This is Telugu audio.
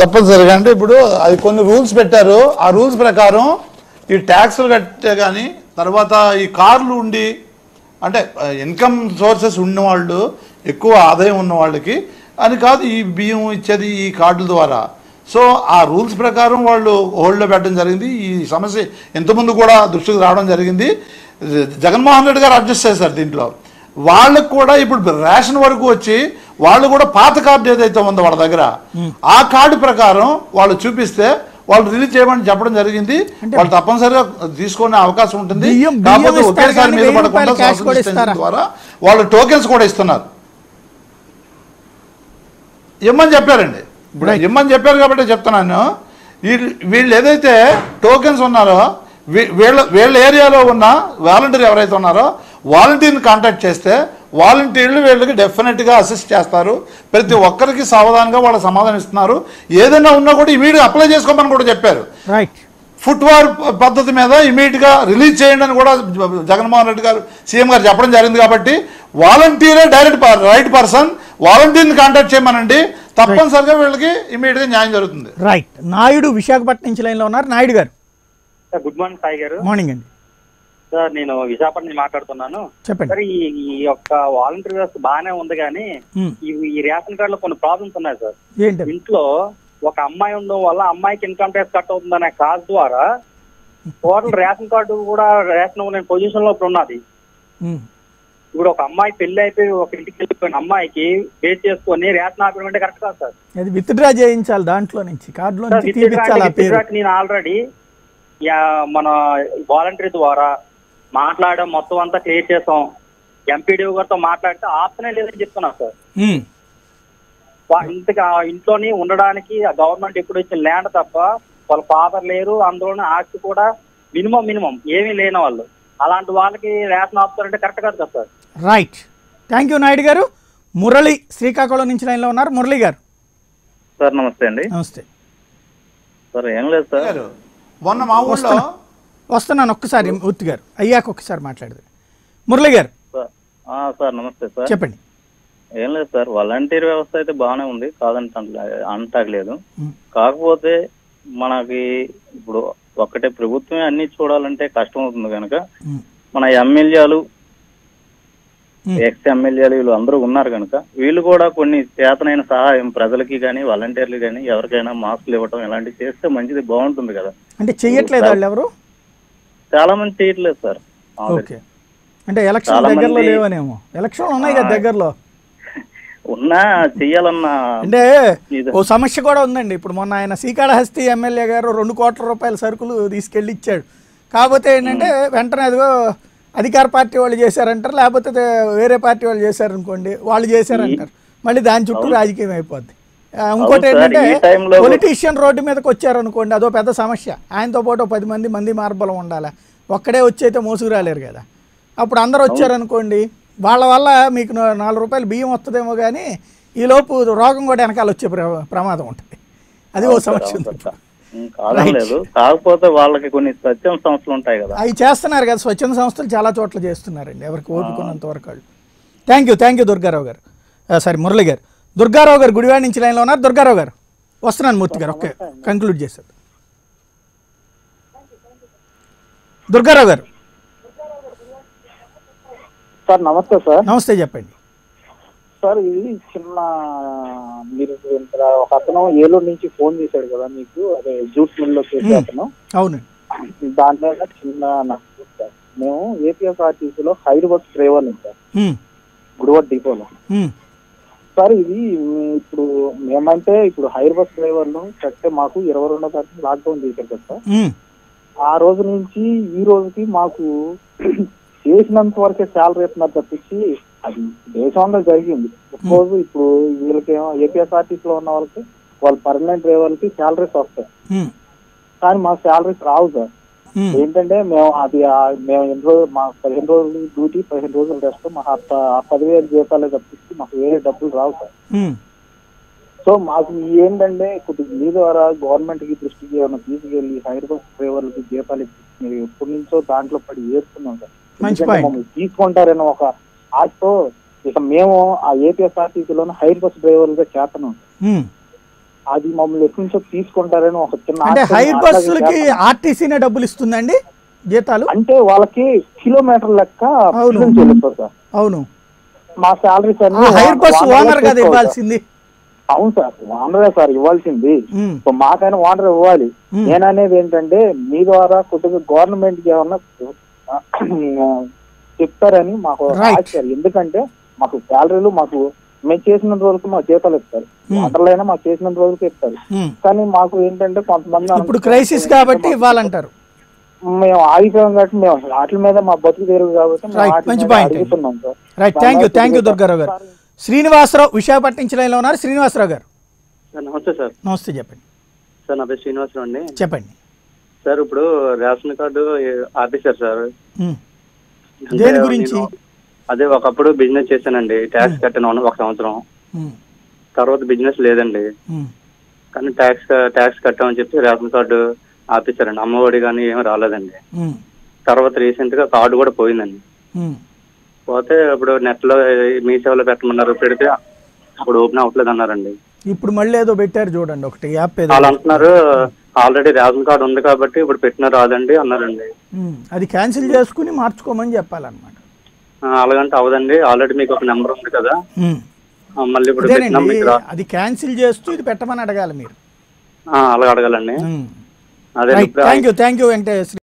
తప్పనిసరిగా అంటే ఇప్పుడు అది కొన్ని రూల్స్ పెట్టారు ఆ రూల్స్ ప్రకారం ఈ ట్యాక్సులు కట్టే కానీ తర్వాత ఈ కార్లు ఉండి అంటే ఇన్కమ్ సోర్సెస్ ఉన్న వాళ్ళు ఎక్కువ ఆదాయం ఉన్న వాళ్ళకి అని కాదు ఈ బియ్యం ఇచ్చేది ఈ కార్డుల ద్వారా సో ఆ రూల్స్ ప్రకారం వాళ్ళు హోల్డ్లో పెట్టడం జరిగింది ఈ సమస్య ఇంతకుముందు కూడా దృష్టికి రావడం జరిగింది జగన్మోహన్ రెడ్డి గారు అడ్జస్ట్ చేశారు దీంట్లో వాళ్ళకు కూడా ఇప్పుడు రేషన్ వరకు వచ్చి వాళ్ళు కూడా పాత కార్డు ఏదైతే ఉందో వాళ్ళ దగ్గర ఆ కార్డు ప్రకారం వాళ్ళు చూపిస్తే వాళ్ళు రిలీజ్ చేయమని చెప్పడం జరిగింది వాళ్ళు తప్పనిసరిగా తీసుకునే అవకాశం ఉంటుంది బియ్యం- బియ్యం కాకపోతే ఇస్తారు ఒకేసారి కానీ మీద వెయ్యి పడకుండా రూపాయలు cash social కూడా distancing ఇస్తారా? ద్వారా వాళ్ళు టోకెన్స్ కూడా ఇస్తున్నారు ఇమ్మని చెప్పారండి ఇప్పుడు Right. ఇమ్మని చెప్పారు కాబట్టి చెప్తున్నాను వీళ్ళు వీళ్ళు ఏదైతే టోకెన్స్ ఉన్నారో వీ- వీళ్ళ వీళ్ళ ఏరియాలో ఉన్న వాలంటీర్ ఎవరైతే ఉన్నారో వాలంటీర్ని కాంటాక్ట్ చేస్తే వాలంటీర్లు వీళ్ళకి డెఫినెట్గా అసిస్ట్ చేస్తారు ప్రతి ఒక్కరికి సావధానంగా వాళ్ళు సమాధానం ఇస్తున్నారు ఏదైనా ఉన్నా కూడా ఇమీడియట్ అప్లై చేసుకోమని కూడా చెప్పారు రైట్ ఫుట్వార్ పద్ధతి మీద ఇమీడియట్ గా రిలీజ్ చేయండి అని కూడా జగన్మోహన్ రెడ్డి గారు సీఎం గారు చెప్పడం జరిగింది కాబట్టి వాలంటీరే డైరెక్ట్ రైట్ పర్సన్ వాలంటీర్ని కాంటాక్ట్ చేయమనండి తప్పనిసరిగా వీళ్ళకి ఇమీడియట్ గా న్యాయం జరుగుతుంది రైట్ నాయుడు విశాఖపట్నం నుంచి లైన్లో ఉన్నారు నాయుడు గారు సార్ గుడ్ మార్నింగ్ సాయి గారు మార్నింగ్ అండి సార్ నేను విశాఖపట్నం నుంచి మాట్లాడుతున్నాను చెప్పండి సార్ ఈ ఈ యొక్క వాలంటీర్ వ్యవస్థ బాగానే ఉంది కానీ ఉమ్, ఈ ఈ రేషన్ కార్డులో కొన్ని ప్రాబ్లమ్స్ ఉన్నాయి సార్ ఏంటి ఇంట్లో ఒక అమ్మాయి ఉండడం వల్ల అమ్మాయికి ఇన్కమ్ ట్యాక్స్ కట్ అవుతుందనే కాజ్ ద్వారా టోటల్ రేషన్ కార్డు కూడా రేషన్ ఇవ్వలేని పొజిషన్ లో ఇప్పుడు ఉన్నది ఉమ్, ఇప్పుడు ఒక అమ్మాయి పెళ్లి అయిపోయి ఒక ఇంటికి వెళ్ళిపోయిన అమ్మాయికి బేస్ చేసుకొని రేషన్ ఆపడం అంటే కరెక్ట్ కాదు సార్ అది విత్డ్రా చేయించాలి దాంట్లో నుంచి కార్డులో సార్ నుంచి తీపించాలి ఆ పేరు విత్డ్రాక్ నేను ఆల్రెడీ మన వాలంటరీ ద్వారా మాట్లాడడం మొత్తం అంతా క్లియర్ చేసాం ఎంపీడీ గారితో మాట్లాడితే ఆప్షనే లేదని చెప్తున్నా సార్ ఉమ్, వా- ఇంతకు ఆ ఇంట్లోని ఉండడానికి ఆ గవర్నమెంట్ ఎప్పుడు ఇచ్చిన ల్యాండ్ తప్ప వాళ్ళ ఫాదర్ లేరు అందులోనే ఆస్తి కూడా మినిమం మినిమం ఏమీ లేని వాళ్ళు అలాంటి వాళ్ళకి రేషన్ ఆపుతారంటే కరెక్ట్ కాదు కదా sir right thank you Naidu garu Murali Srikakulam నుంచి లైన్లో ఉన్నారు మురళి గారు సార్ నమస్తే అండి నమస్తే సార్ ఏం లేదు సార్ గారు, మొన్న మా ఊళ్ళో వస్తున్నా వస్తున్నాను ఒక్కసారి మూర్తి గారు అయ్యాక ఒక్కసారి మాట్లాడదు మురళి గారు సార్ ఆ, సార్ నమస్తే సార్ చెప్పండి ఏం లేదు సార్ వాలంటీర్ వ్యవస్థ అయితే బాగానే ఉంది కాదంట అంటలేదు ఉమ్, కాకపోతే మనకి ఇప్పుడు ఒక్కటే ప్రభుత్వమే అన్ని చూడాలంటే కష్టం అవుతుంది కనుక ఉమ్, మన ఎమ్మెల్యేలు ఉమ్. ఎక్స్ ఎమ్మెల్యేలు వీళ్ళు అందరూ ఉన్నారు కనుక వీళ్ళు కూడా కొన్ని చేతనైన సహాయం ప్రజలకి కానీ వాలంటీర్లు కానీ ఎవరికైనా మాస్కులు ఇవ్వటం ఇలాంటివి చేస్తే మంచిది బాగుంటుంది కదా అంటే చెయ్యట్లేదు వాళ్ళు ఎవరు చాలా మంది చేయట్లేదు సార్ మా దగ్గర. ఓకే అంటే ఎలక్షన్ చాలా దగ్గరలో మంది- లేవనేమో ఎలక్షన్ ఉన్నాయి కదా దగ్గరలో ఉన్నా చెయ్యాలన్న అంటే ఇది- ఓ సమస్య కూడా ఉందండి ఇప్పుడు మొన్న ఆయన శ్రీకాళహస్తి ఎమ్మెల్యే గారు రెండు కోట్ల రూపాయల సరుకులు తీసుకెళ్ళి ఇచ్చాడు కాకపోతే ఏంటంటే వెంటనే అదిగో అధికార పార్టీ వాళ్ళు చేశారంటారు లేకపోతే తే- వేరే పార్టీ వాళ్ళు చేశారనుకోండి వాళ్ళు చేశారంటారు మళ్ళీ దాని చుట్టూ రాజకీయం అయిపోద్ది ఆ, ఇంకోటి అవును సార్, ఏంటంటే ఈ టైంలో- పొలిటీషియన్ రోడ్డు మీదకి వచ్చారనుకోండి అదో పెద్ద సమస్య ఆయనతో పాటు ఓ పది మంది మంది మార్బలం ఉండాలి ఒక్కడే వచ్చి అయితే మోసుకు రాలేరు కదా అప్పుడు అందరూ వచ్చారనుకోండి వాళ్ళ వల్ల మీకు నా- నాలుగు రూపాయలు బియ్యం వస్తుందేమో కానీ ఈలోపు రోగం కూడా వెనకాల వచ్చే ప్ర- ప్రమాదం ఉంటుంది అది ఓ సమస్య ఉంది ఇప్పుడు. ఉం, కాదని లేదు కాకపోతే వాళ్ళకి కొన్ని సత్యం సంస్థలు ఉంటాయి కదా అవి చేస్తున్నారు కదా స్వచ్ఛంద సంస్థలు చాలా చోట్ల చేస్తున్నారండి ఎవరికి ఓపికన్నంత వరకు వాళ్ళు thank you thank you Durgarao garu sorry Murali గారు దుర్గారావు గారు గుడివాడ నుంచి లైన్లో ఉన్నారు దుర్గారావు గారు వస్తున్నాను మూర్తి గారు ఓకే కంక్లూడ్ చేశారు దుర్గారావు గారు సార్ నమస్తే సార్ నమస్తే చెప్పండి సార్ ఇది చిన్న మీరు ఇంత ఒక అతను ఏలూరు నుంచి ఫోన్ చేశాడు కదా మీకు అదే జూట్ మిల్ లో చేసే Hmm. అతను అవునండి దాని మీద చిన్న నాకు సార్ మేము ఏపీఎస్ఆర్టీసీలో hire bus driver sir um, Gudivada డిపోలో ఉమ్, సార్ ఇది మీ- ఇప్పుడు మేమంటే ఇప్పుడు హైర్ బస్ డ్రైవర్లు కట్టే మాకు ఇరవై రెండో తారీఖు లాక్డౌన్ చేశారు కదా సార్ ఉమ్, ఆ రోజు నుంచి ఈ రోజుకి మాకు చేసినంత వరకే శాలరీ ఇస్తున్నారు తప్పించి అది దేశంలో జరిగింది సపోజ్ ఇప్పుడు వీళ్ళకేమో ఏపీఎస్ఆర్టీసీ లో ఉన్న వాళ్ళకి వాళ్ళ పర్మనెంట్ డ్రైవర్లకి శాలరీస్ వస్తాయి ఉమ్, కానీ మా శాలరీస్ రావు సార్ ఉమ్, ఏంటంటే మేము అది ఆ- మేము ఎన్ని రోజులు మా పదిహేను రోజులు డ్యూటీ పదిహేను రోజులు రెస్ట్ మా ఆ ప- ఆ పదివేలు జీతాలే తప్పించి మాకు వేరే డబ్బులు రావు సార్ ఉమ్. సో మాకు ఏంటంటే ఇప్పుడు మీ ద్వారా గవర్నమెంట్ కి దృష్టికి ఏమైనా తీసుకెళ్లి హైదరాబాద్ డ్రైవర్లకి జీతాలు ఇచ్చి మీరు ఎప్పటి నుంచో దాంట్లో పడి ఏడుస్తున్నాం సార్ మంచి ఎందుకంటే point. మమ్మల్ని తీసుకుంటారని ఒక ఆశతో ఇక మేము ఆ ఏపీఎస్ఆర్టీసీలోనే హైర్ బస్ డ్రైవర్లుగా చేస్తున్నాం ఉమ్. అది మమ్మల్ని ఎప్పటి నుంచో తీసుకుంటారని ఒక చిన్న అంటే ఆశ- హైర్ అట్లాగే బస్సులకి చేస్తాం. ఆర్టీసీనే డబ్బులు ఇస్తుందండి జీతాలు అంటే వాళ్ళకి కిలోమీటర్ లెక్క అవును. బిల్లులు చెల్లిస్తారు సార్ అవును మా శాలరీస్ ఆ అన్ని హైర్ బస్ ఓనర్లే ఓనర్ కదా తీసుకోవాలి సార్. ఇవ్వాల్సింది అవును సార్ ఓనరే సార్ ఇవ్వాల్సింది ఉమ్, ఇప్పుడు మాకైనా ఓనర్ ఇవ్వాలి Hmm. నేననేది ఏంటంటే మీ ద్వారా కొద్దిగా గవర్నమెంట్ కి ఏమన్నా ఆ, చెప్తారని మాకు Right. ఆశ సార్ ఎందుకంటే మాకు శాలరీలు మాకు మేము చేసినంత వరకు మా జీతాలు ఇస్తారు Hmm. ఓనర్లైనా మాకు చేసినంత వరకు ఇస్తారు ఉమ్. కానీ మాకు ఏంటంటే కొంతమంది ఇప్పుడు అనుకుంటారు, క్రైసిస్ కాబట్టి ఇవ్వాలంటారు మేము ఆగిపోయాం కాబట్టి మేము వాటి మీద మా బతుకు తెరుగు కాబట్టి మేము Right. వాటి మంచి మీద point అండి. అడుగుతున్నాం sir right thank you thank you Durgarao garu Srinivasarao Visakhapatnam నుంచి లైన్లో ఉన్నారు శ్రీనివాసరావు గారు సార్ నమస్తే సార్ నమస్తే చెప్పండి సార్ నా పేరు శ్రీనివాసరావు అండి చెప్పండి సార్ ఇప్పుడు రేషన్ కార్డు ఆపేశారు సార్ ఉమ్, అంటే దేని గురించి? నేను అదే ఒకప్పుడు బిజినెస్ చేశానండి ట్యాక్స్ కట్టాను ఒక సంవత్సరం ఉమ్, తర్వాత బిజినెస్ లేదండి ఉమ్, కానీ ట్యాక్స్ ట్యాక్స్ కట్టామని చెప్పి రేషన్ కార్డు ఆపేశారండి అమ్మఒడి కానీ ఏమీ రాలేదండి ఉమ్, తర్వాత రీసెంట్ గా కార్డు కూడా పోయిందండి ఉమ్. పోతే ఇప్పుడు నెట్ లో మీ సేవలో పెట్టమన్నారు పెడితే అప్పుడు ఓపెన్ అవ్వట్లేదు అన్నారండి ఇప్పుడు మళ్ళీ ఏదో పెట్టారు చూడండి ఒకటి యాప్ ఏదో వాళ్ళు అంటున్నారు ఆల్రెడీ రేషన్ కార్డు ఉంది కాబట్టి ఇప్పుడు పెట్టిన రాదండి అన్నారండి ఉమ్, అది క్యాన్సిల్ చేసుకుని మార్చుకోమని చెప్పాలన్నమాట ఆ, అలాగంటే అవదండి ఆల్రెడీ మీకు ఒక నెంబర్ ఉంది కదా ఉమ్. ఆ, మళ్ళీ ఇప్పుడు పెట్టినా అదేనండి మీకు రా- అది క్యాన్సిల్ చేస్తూ ఇది పెట్టమని అడగాలి మీరు ఆ, అలాగ అడగాలండి ఉమ్. అదే రైట్ ఇప్పుడు thank you thank you Venkatesh